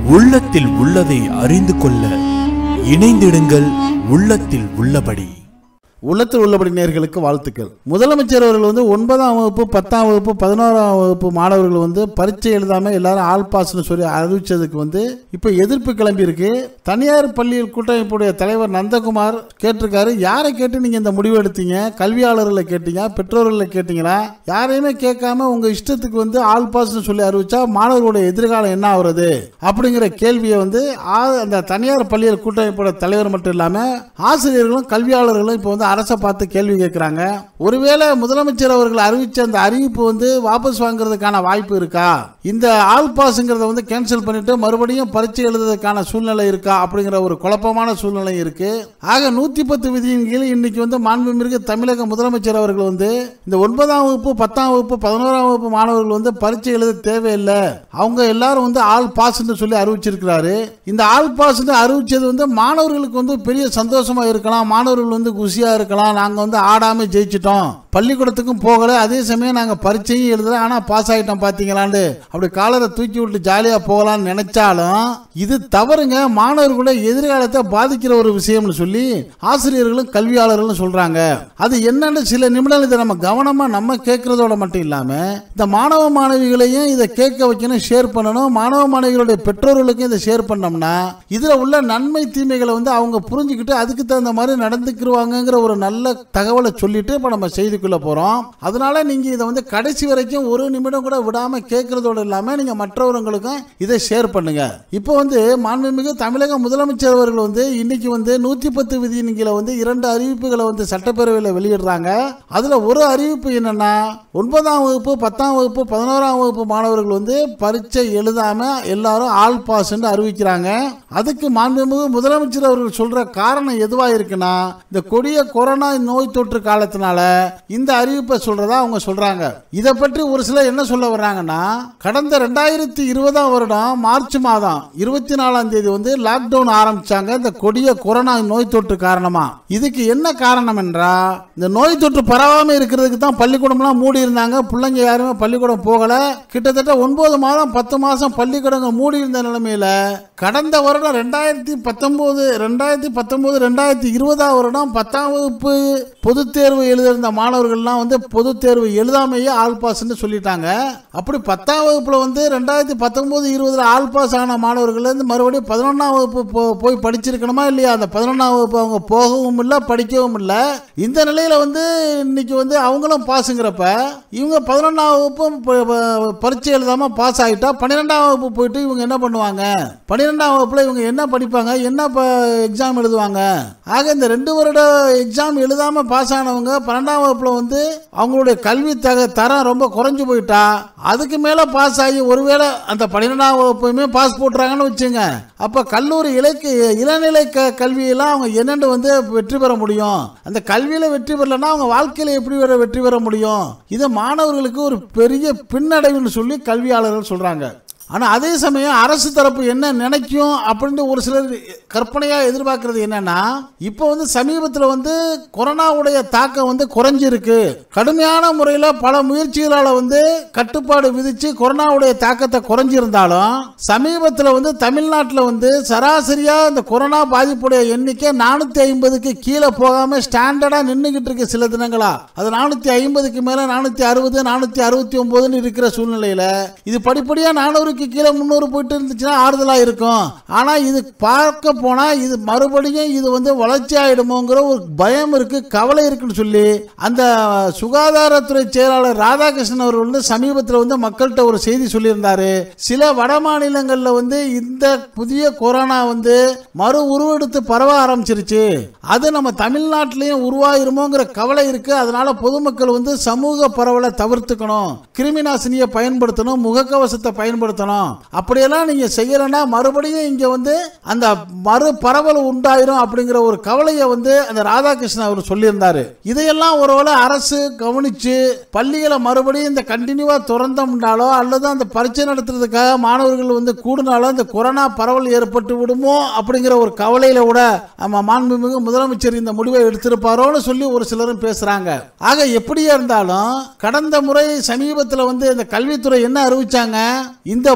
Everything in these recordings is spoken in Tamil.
உள்ளத்தில் உள்ளதை அறிந்து கொள்ள இணைந்திடுங்கள் உள்ளத்தில் உள்ளபடி உள்ளத்தில் உள்ளபடி நேர்களுக்கு வாழ்த்துக்கள் முதலமைச்சர் அவர்கள் வந்து ஒன்பதாம் வகுப்பு பத்தாம் வகுப்பு பதினோராம் வகுப்பு மாணவர்கள் வந்து பரீட்சை எழுதாம எல்லாரும் ஆல் பாஸ்னு சொல்லி அறிவிச்சதுக்கு வந்து இப்போ எதிர்ப்பு கிளம்பி இருக்கு தனியார் பள்ளியில் கூட்டமைப்புடைய தலைவர் நந்தகுமார் கேட்டிருக்காரு யாரை கேட்டு நீங்க இந்த முடிவு எடுத்தீங்க கல்வியாளர்களை கேட்டீங்க பெற்றோர்களை கேட்டீங்களா யாரையுமே கேட்காம உங்க இஷ்டத்துக்கு வந்து ஆல் பாஸ்னு சொல்லி அறிவிச்சா மாணவர்களுடைய எதிர்காலம் என்ன ஆகுறது அப்படிங்கிற கேள்வியை வந்து ஆ- அந்த தனியார் பள்ளியில் கூட்டமைப்போட தலைவர் மட்டும் இல்லாம ஆசிரியர்களும் கல்வியாளர்களும் இப்போ வந்து அரசை பார்த்து கேள்வி கேட்குறாங்க ஒருவேளை முதலமைச்சர் அவர்கள் அறிவிச்ச அந்த அறிவிப்பு வந்து வாபஸ் வாங்குறதுக்கான வாய்ப்பு இருக்கா இந்த ஆல் பாஸ்ங்கிறத வந்து கேன்சல் பண்ணிட்டு மறுபடியும் பரீட்சை எழுதுறதுக்கான சூழ்நிலை இருக்கா அப்படிங்கிற ஒரு குழப்பமான சூழ்நிலை இருக்கு ஆக நூத்தி பத்து விதியின் கீழ் இன்னைக்கு வந்து மாண்புமிகு தமிழக முதலமைச்சர் அவர்கள் வந்து இந்த ஒன்பதாம் வகுப்பு பத்தாம் வகுப்பு பதினோராம் வகுப்பு மாணவர்கள் வந்து பரீட்சை எழுத தேவையில்லை அவங்க எல்லாரும் வந்து ஆல் பாஸ்ன்னு சொல்லி அறிவிச்சிருக்கிறாரு இந்த ஆல் பாஸ்ன்னு அறிவிச்சது வந்து மாணவர்களுக்கு வந்து பெரிய சந்தோஷமா இருக்கலாம் மாணவர்கள் வந்து குஷியா இருக்கலாம் நாங்க வந்து ஆடாம ஜெயிச்சிட்டோம் பள்ளிக்கூடத்துக்கும் போகல அதே சமயம் நாங்க பரீட்சையும் எழுதல ஆனா பாஸ் ஆயிட்டோம் பாத்தீங்களான்னு அப்படி காலரை தூக்கி விட்டு ஜாலியா போகலாம்னு நினைச்சாலும் இது தவறுங்க மாணவர்களுடைய எதிர்காலத்தை பாதிக்கிற ஒரு விஷயம்னு சொல்லி ஆசிரியர்களும் கல்வியாளர்களும் சொல்றாங்க அது என்னன்னு சில நிமிடங்கள் இதை நம்ம கவனமா நம்ம கேட்கறதோட மட்டும் இல்லாம இந்த மாணவ மாணவிகளையும் இதை கேட்க வைக்கணும் ஷேர் பண்ணணும் மாணவ மாணவிகளுடைய பெற்றோர்களுக்கும் இதை ஷேர் பண்ணோம்னா இதுல உள்ள நன்மை தீமைகளை வந்து அவங்க புரிஞ்சுக்கிட்டு அதுக்கு தகுந்த மாதிரி நடந்துக்கிருவாங்கங்கிற ஒரு நல்ல தகவலை சொல்லிட்டு இப்ப நம்ம செய்திக்குள்ள போறோம் அதனால நீங்க இதை வந்து கடைசி வரைக்கும் ஒரு நிமிடம் கூட விடாம கேட்கறதோட இல்லாம நீங்க மற்றவர்களுக்கும் இதை ஷேர் பண்ணுங்க இப்போ வந்து மாண்புமிகு தமிழக முதலமைச்சர் அவர்கள் வந்து இன்னைக்கு வந்து நூத்தி பத்து விதியின் கீழே வந்து இரண்டு அறிவிப்புகளை வந்து சட்டப்பேரவையில் வெளியிடுறாங்க அதுல ஒரு அறிவிப்பு என்னன்னா ஒன்பதாம் வகுப்பு பத்தாம் வகுப்பு பதினோராம் வகுப்பு மாணவர்கள் வந்து பரீட்சை எழுதாம எல்லாரும் ஆல் பாஸ்ன்னு அறிவிக்கிறாங்க அதுக்கு மாண்புமிகு முதலமைச்சர் அவர்கள் சொல்ற காரணம் எதுவா இருக்குன்னா இந்த கொடிய கொரோனா நோய் தொற்று காலத்தினால இந்த அறிவிப்பை சொல்றதா அவங்க சொல்றாங்க இதை பற்றி ஒரு சிலர் என்ன சொல்ல வர்றாங்கன்னா கடந்த ரெண்டாயிரத்தி இருபதாம் வருடம் மார்ச் மாதம் இருபத்தி நாலாம் தேதி வந்து லாக்டவுன் ஆரம்பிச்சாங்க இந்த கொடிய கொரோனா நோய் தொற்று காரணமா இதுக்கு என்ன காரணம் என்றா இந்த நோய் தொற்று பரவாம இருக்கிறதுக்கு தான் பள்ளிக்கூடம்லாம் மூடி இருந்தாங்க பிள்ளைங்க யாருமே பள்ளிக்கூடம் போகல கிட்டத்தட்ட ஒன்பது மாதம் பத்து மாசம் பள்ளிக்கூடங்கள் மூடி இருந்த நிலைமையில கடந்த வருடம் ரெண்டாயிரத்தி பத்தொன்பது ரெண்டாயிரத்தி பத்தொன்பது ரெண்டாயிரத்தி இருபதாம் வருடம் பத்தாம் வகுப்பு பொதுத் தேர்வு எழுதியிருந்த மாணவர்கள்லாம் வந்து பொதுத் தேர்வு எழுதாமையே ஆல் பாஸ்ன்னு சொல்லிட்டாங்க அப்படி பத்தாம் வகுப்புல வந்து ரெண்டாயிரத்தி பத்தொன்பது இருபதுல ஆல் பாஸ் ஆன மாணவர்கள் வந்து மறுபடியும் பதினொன்றாம் வகுப்பு போ- போய் படிச்சிருக்கணுமா இல்லையா அந்த பதினொன்றாம் வகுப்பு அவங்க போகவும் இல்லை படிக்கவும் இல்லை இந்த நிலையில வந்து இன்னைக்கு வந்து அவங்களும் பாஸுங்கிறப்ப இவங்க பதினொன்றாம் வகுப்பும் ப- ப- பரீட்சை எழுதாம பாஸ் ஆகிட்டா பன்னிரெண்டாம் வகுப்பு போயிட்டு இவங்க என்ன பண்ணுவாங்க பன்னிரெண்டாம் வகுப்புல இவங்க என்ன படிப்பாங்க என்ன எக்ஸாம் எழுதுவாங்க ஆக இந்த ரெண்டு வருட எக்ஸாம் எழுதாம பாஸ் ஆனவங்க பன்னெண்டாம் வகுப்புல வந்து அவங்களுடைய கல்வி தக தரம் ரொம்ப குறைஞ்சு போயிட்டா அதுக்கு மேல பாஸ் ஆகி ஒருவேளை அந்த பன்னிரெண்டாம் வகுப்புமே பாஸ் போட்டுறாங்கன்னு வச்சுங்க அப்ப கல்லூரி இலக்கு இளநிலை க கல்வியெல்லாம் அவங்க என்னென்னு வந்து வெற்றி பெற முடியும் அந்த கல்வியில வெற்றி பெறலைன்னா அவங்க வாழ்க்கையில எப்படி வேற வெற்றி பெற முடியும் இது மாணவர்களுக்கு ஒரு பெரிய பின்னடைவுன்னு சொல்லி கல்வியாளர்கள் சொல்றாங்க ஆனா அதே சமயம் அரசு தரப்பு என்ன நினைக்கும் அப்படின்னு ஒரு சிலர் கற்பனையா எதிர்பார்க்கறது என்னன்னா இப்போ வந்து சமீபத்தில் வந்து கொரோனாவுடைய தாக்கம் வந்து குறைஞ்சிருக்கு கடுமையான முறையில் பல முயற்சிகளால் வந்து கட்டுப்பாடு விதிச்சு கொரோனாவுடைய தாக்கத்தை குறைஞ்சிருந்தாலும் சமீபத்தில் வந்து தமிழ்நாட்டில் வந்து சராசரியா இந்த கொரோனா பாதிப்புடைய எண்ணிக்கை நானூத்தி ஐம்பதுக்கு கீழே போகாம ஸ்டாண்டர்டா நின்றுகிட்டு இருக்கு சில தினங்களா அது நானூத்தி ஐம்பதுக்கு மேல நானூத்தி அறுபது நானூத்தி அறுபத்தி ஒன்பதுன்னு இருக்கிற சூழ்நிலையில இது படிப்படியா நானூறுக்கு கீழே முந்நூறு போயிட்டு இருந்துச்சுன்னா ஆறுதலா இருக்கும் ஆனா இது பார்க்க போனா இது மறுபடியும் இது வந்து வளர்ச்சி ஆயிடுமோங்கிற ஒரு பயம் இருக்கு கவலை இருக்குன்னு சொல்லி அந்த சுகாதாரத்துறை செயலாளர் ராதாகிருஷ்ணன் அவர் வந்து சமீபத்தில் வந்து மக்கள்கிட்ட ஒரு செய்தி சொல்லியிருந்தாரு சில வட மாநிலங்கள்ல வந்து இந்த புதிய கொரோனா வந்து மறு உருவெடுத்து பரவ ஆரம்பிச்சிருச்சு அது நம்ம தமிழ்நாட்டிலையும் உருவாயிருமோங்கிற கவலை இருக்கு அதனால பொதுமக்கள் வந்து சமூக பரவலை தவிர்த்துக்கணும் கிருமி நாசினியை பயன்படுத்தணும் முகக்கவசத்தை பயன்படுத்தணும் அப்படியெல்லாம் நீங்க செய்யலைன்னா மறுபடியும் இங்க வந்து அந்த மறு பரவல் உண்டாயிரும் அப்படிங்கிற ஒரு கவலையை வந்து அந்த ராதாகிருஷ்ணன் அவர் சொல்லியிருந்தாரு இதையெல்லாம் ஒருவேளை அரசு கவனிச்சு பள்ளிகளை மறுபடியும் இந்த கண்டினியூவா திறந்தோம்னாலோ அல்லது அந்த பரீட்சை நடத்துறதுக்காக மாணவர்கள் வந்து கூடுனாலோ இந்த கொரோனா பரவல் ஏற்பட்டு விடுமோ அப்படிங்கிற ஒரு கவலையில கூட நம்ம மாண்புமிகு முதலமைச்சர் இந்த முடிவை எடுத்திருப்பாரோன்னு சொல்லி ஒரு சிலரும் பேசுறாங்க ஆக எப்படியா இருந்தாலும் கடந்த முறை சமீபத்தில் வந்து இந்த கல்வித்துறை என்ன அறிவிச்சாங்க இந்த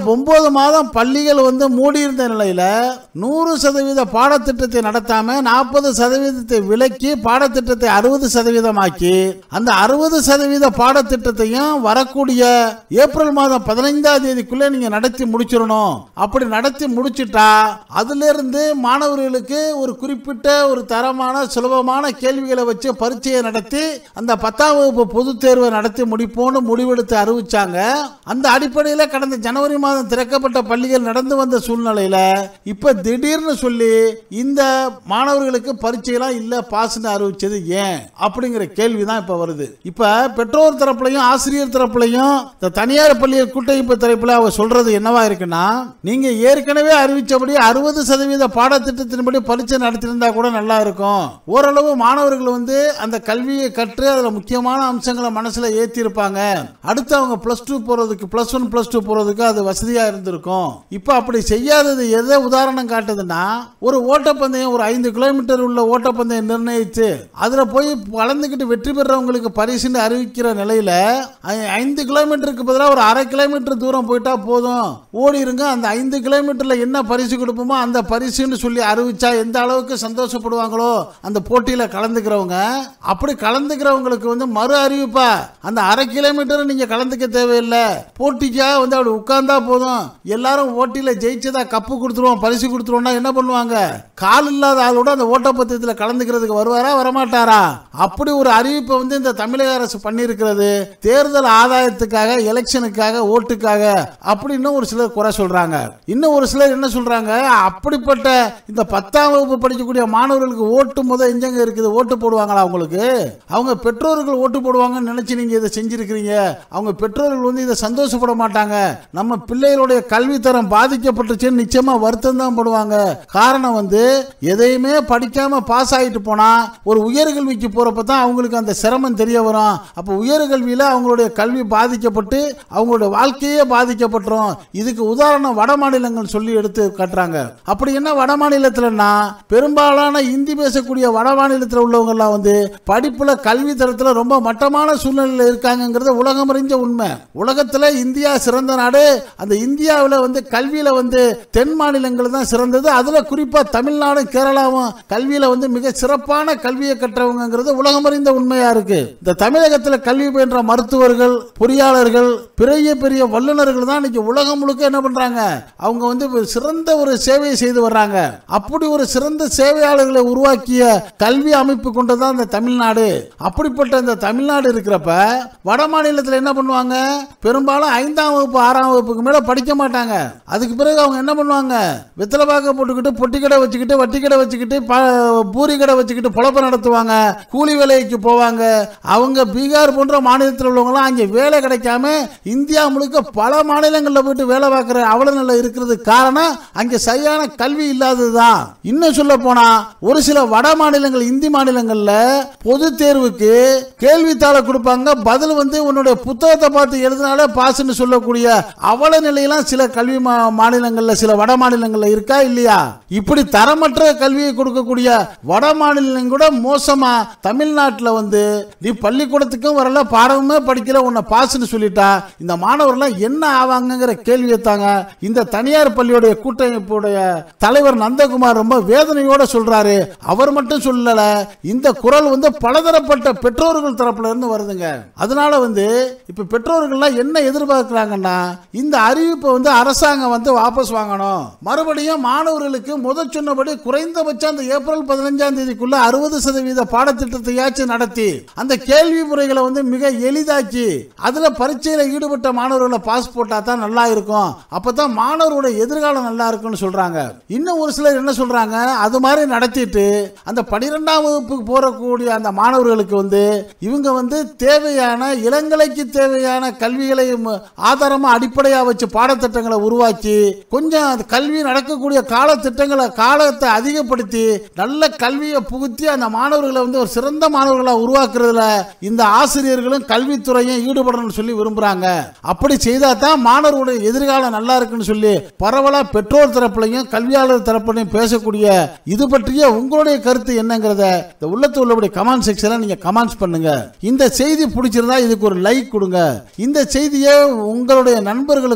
ஒன்பது மாதம் பள்ளிகள் வந்து மூடியிருந்த நிலையில நூறு சதவீத பாடத்திட்டத்தை நடத்தாம நாற்பது சதவீதத்தை விலக்கி பாடத்திட்டத்தை அறுபது சதவீதமாக்கி அந்த அறுபது சதவீத பாடத்திட்டத்தையும் வரக்கூடிய ஏப்ரல் மாதம் பதினைந்தாம் தேதிக்குள்ள நீங்க நடத்தி முடிச்சிடணும் அப்படி நடத்தி முடிச்சிட்டா அதுல இருந்து மாணவர்களுக்கு ஒரு குறிப்பிட்ட ஒரு தரமான சுலபமான கேள்விகளை வச்சு பரீட்சையை நடத்தி அந்த பத்தாம் வகுப்பு பொதுத் தேர்வை நடத்தி முடிப்போம்னு முடிவெடுத்து அறிவிச்சாங்க அந்த அடிப்படையில் கடந்த ஜனவரி மாதம் திறக்கப்பட்ட பள்ளிகள் நடந்து வந்த சூழ்நிலையில இப்ப திடீர்னு சொல்லி இந்த மாணவர்களுக்கு பரீட்சையெல்லாம் இல்ல பாஸ்னு அறிவிச்சது ஏன் அப்படிங்கிற கேள்வி தான் இப்ப வருது இப்ப பெற்றோர் தரப்புலையும் ஆசிரியர் தரப்புலையும் இந்த தனியார் பள்ளிகள் கூட்டமைப்பு தரப்புல அவர் சொல்றது என்னவா இருக்குன்னா நீங்க ஏற்கனவே அறிவிச்சபடி அறுபது சதவீத பாடத்திட்டத்தின்படி பரீட்சை நடத்தியிருந்தா கூட நல்லா இருக்கும் ஓரளவு மாணவர்கள் வந்து அந்த கல்வியை கற்று அதுல முக்கியமான அம்சங்களை மனசுல ஏத்தி இருப்பாங்க அடுத்து அவங்க பிளஸ் டூ போறதுக்கு பிளஸ் ஒன் பிளஸ் டூ போறதுக்கு அது வசதியா இருந்திருக்கும் இப்ப அப்படி செய்யாதது எதை உதாரணம் காட்டுதுன்னா ஒரு ஓட்டப்பந்தயம் ஒரு ஐந்து கிலோமீட்டர் உள்ள ஓட்டப்பந்தயம் நிர்ணயிச்சு அதுல போய் கலந்துக்கிட்டு வெற்றி பெறவங்களுக்கு பரிசுன்னு அறிவிக்கிற நிலையில ஐ- ஐந்து கிலோமீட்டருக்கு பதிலாக ஒரு அரை கிலோமீட்டர் தூரம் போயிட்டா போதும் ஓடிருங்க அந்த ஐந்து கிலோமீட்டர்ல என்ன பரிசு கொடுப்போமோ அந்த பரிசுன்னு சொல்லி அறிவிச்சா எந்த அளவுக்கு சந்தோஷப்படுவாங்களோ அந்த போட்டியில கலந்துக்கிறவங்க அப்படி கலந்துக்கிறவங்களுக்கு வந்து மறு அறிவிப்பா அந்த அரை கிலோமீட்டர் நீங்க கலந்துக்க தேவையில்லை போட்டிக்காக வந்து அப்படி உட்கார்ந்தா போதும் எல்லாரும் போட்டியில ஜெயிச்சதா கப்பு கொடுத்துருவோம் பரிசு கொடுத்துருவோம்னா என்ன பண்ணுவாங்க கால் இல்லாத ஆளோட அந்த ஓட்டப்பந்தயத்தில் கலந்துக்கிறதுக்கு வருவாரா வரமாட்டாரா அப்படி ஒரு அறிவிப்பை வந்து இந்த தமிழக அரசு பண்ணியிருக்கிறது தேர்தல் ஆதாயத்துக்காக எலெக்ஷனுக்காக ஓட்டுக்காக அப்படின்னு ஒரு சிலர் குறை சொல்றாங்க இன்னும் ஒரு சிலர் என்ன சொல்றாங்க அப்படிப்பட்ட இந்த பத்தாம் வகுப்பு படிக்கக்கூடிய மாணவர்களுக்கு ஓட்டு முத எங்கெங்க இருக்குது ஓட்டு போடுவாங்களா அவங்களுக்கு அவங்க பெற்றோர்கள் ஓட்டு போடுவாங்கன்னு நினைச்சு நீங்க இதை செஞ்சிருக்கிறீங்க அவங்க பெற்றோர்கள் வந்து இதை சந்தோஷப்பட மாட்டாங்க நம்ம பிள்ளைகளுடைய கல்வித்தரம் பாதிக்கப்பட்டுச்சுன்னு நிச்சயமா வருத்தம் தான் படுவாங்க காரணம் வந்து எதையுமே படிக்காம பாஸ் ஆயிட்டு போனா ஒரு உயர்கல்விக்கு போறப்ப தான் அவங்களுக்கு அந்த சிரமம் தெரிய வரும் அப்ப உயர்கல்வியில அவங்களுடைய கல்வி பாதிக்கப்பட்டு அவங்களுடைய வாழ்க்கையே பாதிக்கப்பட்டுரும் இதுக்கு உதாரணம் வட மாநிலங்கள் சொல்லி எடுத்து காட்டுறாங்க அப்படி என்ன வட மாநிலத்திலன்னா பெரும்பாலான இந்தி பேசக்கூடிய வட மாநிலத்தில் உள்ளவங்க எல்லாம் வந்து படிப்புல கல்வி தரத்துல ரொம்ப மட்டமான சூழ்நிலையில் இருக்காங்கிறது உலகம் அறிஞ்ச உண்மை உலகத்துல இந்தியா சிறந்த நாடு அந்த இந்தியாவில் வந்து கல்வியில வந்து தென் மாநிலங்கள் தான் சிறந்தது அதுல குறிப்பா தமிழ்நாடும் கேரளாவும் கல்வியில வந்து மிக சிறப்பான கல்வியை கற்றவங்கிறது உலகம் அறிந்த உண்மையா இருக்கு இந்த தமிழகத்துல கல்வி பயின்ற மருத்துவர்கள் பொறியாளர்கள் பெரிய பெரிய வல்லுநர்கள் தான் இன்னைக்கு உலகம் முழுக்க என்ன பண்றாங்க அவங்க வந்து ஒரு சிறந்த ஒரு சேவையை செய்து வர்றாங்க அப்படி ஒரு சிறந்த சேவையாளர்களை உருவாக்கிய கல்வி அமைப்பு கொண்டதான் இந்த தமிழ்நாடு அப்படிப்பட்ட இந்த தமிழ்நாடு இருக்கிறப்ப வட மாநிலத்தில் என்ன பண்ணுவாங்க பெரும்பாலும் ஐந்தாம் வகுப்பு ஆறாம் வகுப்புக்கு மேல படிக்க மாட்டாங்க அதுக்கு பிறகு அவங்க என்ன பண்ணுவாங்க வெத்தலை பாக்க போட்டுக்கிட்டு பொட்டி கடை வச்சுக்கிட்டு வட்டி கடை வச்சுக்கிட்டு ப- பூரி கடை வச்சுக்கிட்டு பொழப்ப நடத்துவாங்க கூலி வேலைக்கு போவாங்க அவங்க பீகார் போன்ற மாநிலத்தில் உள்ளவங்களாம் அங்கே வேலை கிடைக்காம இந்தியா முழுக்க பல மாநிலங்களில் போயிட்டு வேலை பார்க்குற அவல நிலை இருக்கிறது காரணம் அங்கே சரியான கல்வி இல்லாததுதான் இன்னும் சொல்ல போனா ஒரு சில வட மாநிலங்கள் இந்தி மாநிலங்கள்ல பொது தேர்வுக்கு கேள்வித்தாளை கொடுப்பாங்க பதில் வந்து உன்னுடைய புத்தகத்தை பார்த்து எழுதினாலே பாஸ்ன்னு சொல்லக்கூடிய அவல நிலையெல்லாம் சில கல்வி மா- மாநிலங்கள்ல சில வட மாநிலங்கள்ல இருக்கா இல்லையா இப்படி தரமற்ற கல்வியை கொடுக்கக்கூடிய வட மாநிலம் கூட மோசமா தமிழ்நாட்டில் வந்து நீ பள்ளிக்கூடத்துக்கும் வரல பாடமுமே படிக்கல உன்னை பாஸ்ன்னு சொல்லிட்டா இந்த மாணவர்லாம் என்ன ஆவாங்கங்கிற கேள்வியை தாங்க இந்த தனியார் பள்ளியுடைய கூட்டமைப்புடைய தலைவர் நந்தகுமார் ரொம்ப வேதனையோட சொல்றாரு அவர் மட்டும் சொல்லல இந்த குரல் வந்து பலதரப்பட்ட பெற்றோர்கள் தரப்புல இருந்து வருதுங்க அதனால வந்து இப்ப பெற்றோர்கள்லாம் என்ன எதிர்பார்க்கிறாங்கன்னா இந்த அறிவிப்பை வந்து அரசாங்கம் வந்து வாபஸ் வாங்கணும் மறுபடியும் மாணவர்களுக்கு முதல் சொன்னபடி குறைந்தபட்சம் அந்த ஏப்ரல் பதினஞ்சாம் தேதிக்குள்ள அறுபது சதவீத பாடத்திட்டத்தையாச்சும் நடத்தி அந்த கேள்வி முறைகளை வந்து மிக எளிதாக்கி அதுல பரீட்சையில ஈடுபட்ட மாணவர்களை பாஸ் போட்டா தான் நல்லா இருக்கும் அப்பதான் மாணவரோட எதிர்காலம் நல்லா இருக்கும்னு சொல்றாங்க இன்னும் ஒரு சிலர் என்ன சொல்றாங்க அது மாதிரி நடத்திட்டு அந்த பனிரெண்டாம் வகுப்புக்கு போறக்கூடிய அந்த மாணவர்களுக்கு வந்து இவங்க வந்து தேவையான இளங்கலைக்கு தேவையான கல்விகளை ம- ஆதாரமா அடிப்படையா வச்சு பாடத்திட்டங்களை உருவாக்கி கொஞ்சம் அந்த கல்வி நடக்கக்கூடிய காலத்திட்டங்களை காலத்தை அதிகப்படுத்தி நல்ல கல்வியை புகுத்தி அந்த மாணவர்களை வந்து ஒரு சிறந்த மாணவர்களை உருவாக்குறதுல இந்த ஆசிரியர்களும் கல்வித்துறையும் ஈடுபடணும்னு சொல்லி விரும்புறாங்க அப்படி செய்தா தான் மாணவர்களுடைய எதிர்காலம் நல்லா இருக்குன்னு சொல்லி பரவலா பெற்றோர் தரப்புலையும் கல்வியாளர் தரப்புலையும் பேசக்கூடிய இது பற்றிய உங்களுடைய கருத்து என்னங்கிறத இந்த உள்ளத்து உள்ளபடி கமெண்ட் செக்ஷன்ல நீங்க கமெண்ட்ஸ் பண்ணுங்க இந்த செய்தி பிடிச்சிருந்தா இதுக்கு ஒரு லைக் கொடுங்க இந்த செய்தியை உங்களுடைய நண்பர்களுக்கு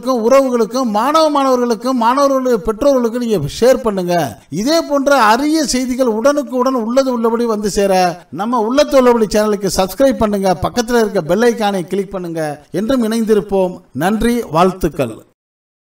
நண்பர்களுக்கும் உறவுகளுக்கும் மாணவ மாணவர்களுக்கும் மாணவர்களுடைய பெற்றோர்களுக்கும் நீங்க ஷேர் பண்ணுங்க இதே போன்ற அரிய செய்திகள் உடனுக்கு உடன் உள்ளது உள்ளபடி வந்து சேர நம்ம உள்ளது உள்ளபடி சேனலுக்கு சப்ஸ்கிரைப் பண்ணுங்க பக்கத்தில் இருக்க பெல் ஐக்கானை கிளிக் பண்ணுங்க என்றும் இணைந்திருப்போம் நன்றி வாழ்த்துக்கள்